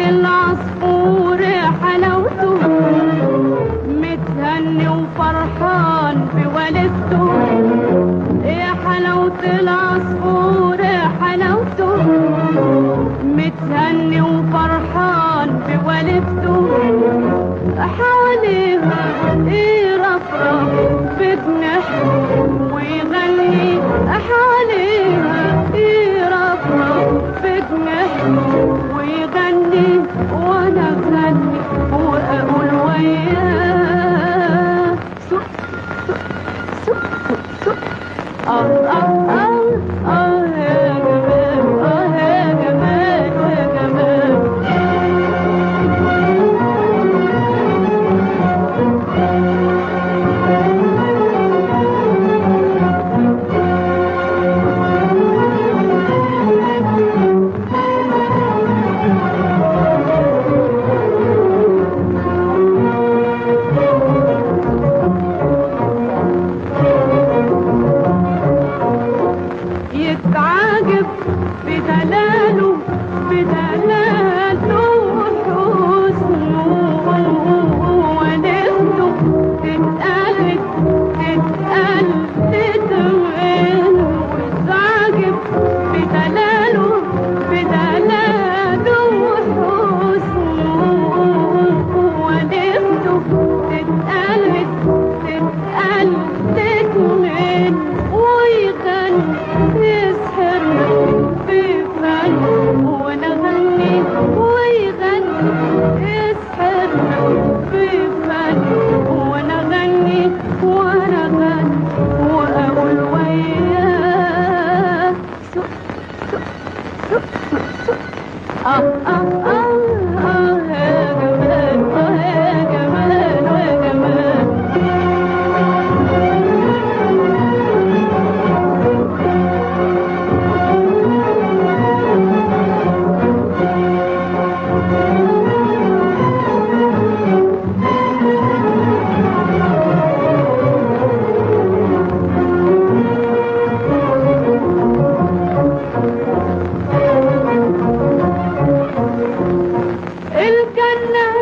العصفور حلاوته متهني وفرحان بوالدته يا حلاوة العصفور حلاوته متهني وفرحان بوالدته حواليها يرفرف بجناحه ويغني حواليها يرفرف بجناحه ويغني وانا اغني واقول وياه سوق سوق سوق سوق اه اه اه اه يا جمال اه يا جمال يا جمال يتعاجب بدلاله بدلاله وحسنه ونفسه تتقلد تتقلد منه ويتعاجب بدلاله بدلاله وحسنه ونفسه تتقلد تتقلد منه ويغني يسهرنا بفن وانا اغني ويغني يسهرنا بفن وانا اغني وانا اغني واقول وياه سوق سوق سوق سوق سوق اه اه اه اه يا جمال اه يا جمال يا جمال الجنة